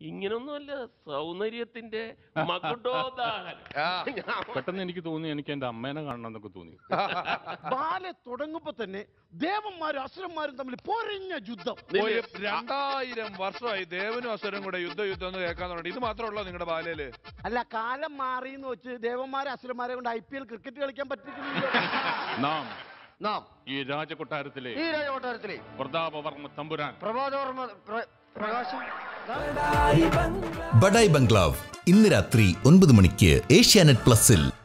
ഇങ്ങനൊന്നുമല്ല സൗന്ദര്യത്തിന്റെ മകുടോദാഹരണം ആ. ഞാൻ പെട്ടെന്ന് എനിക്ക് തോന്നി എനിക്ക് എന്റെ അമ്മേനെ കാണണം എന്നൊക്കെ തോന്നി ബാലെ തുടങ്ങുമ്പോ തന്നെ ദേവന്മാരും അസുരന്മാരും തമ്മിൽ പൊരിഞ്ഞ യുദ്ധം ഒരു രണ്ടായിരം വർഷമായി ദേവനും അസുരം കൂടെ യുദ്ധ യുദ്ധം എന്ന് കേൾക്കാൻ തുടങ്ങി ഇത് മാത്രമല്ലോ നിങ്ങളുടെ ബാലയില് അല്ല കാലം മാറി എന്ന് വെച്ച് ദേവന്മാരെ അസുരന്മാരെ കൊണ്ട് ഐ പി എൽ ക്രിക്കറ്റ് കളിക്കാൻ പറ്റില്ല നാം നാം ഈ രാജകൊട്ടാരത്തിലെ ഈ രാജകൊട്ടാരത്തിലെ പ്രതാപവർമ്മ തമ്പുരാൻ പ്രഭാതോർമ്മ പ്ര- പ്രകാശം ബഡായ് ബംഗ്ലാവ് ഇന്ന് രാത്രി ഒൻപത് മണിക്ക് ഏഷ്യാനെറ്റ് പ്ലസിൽ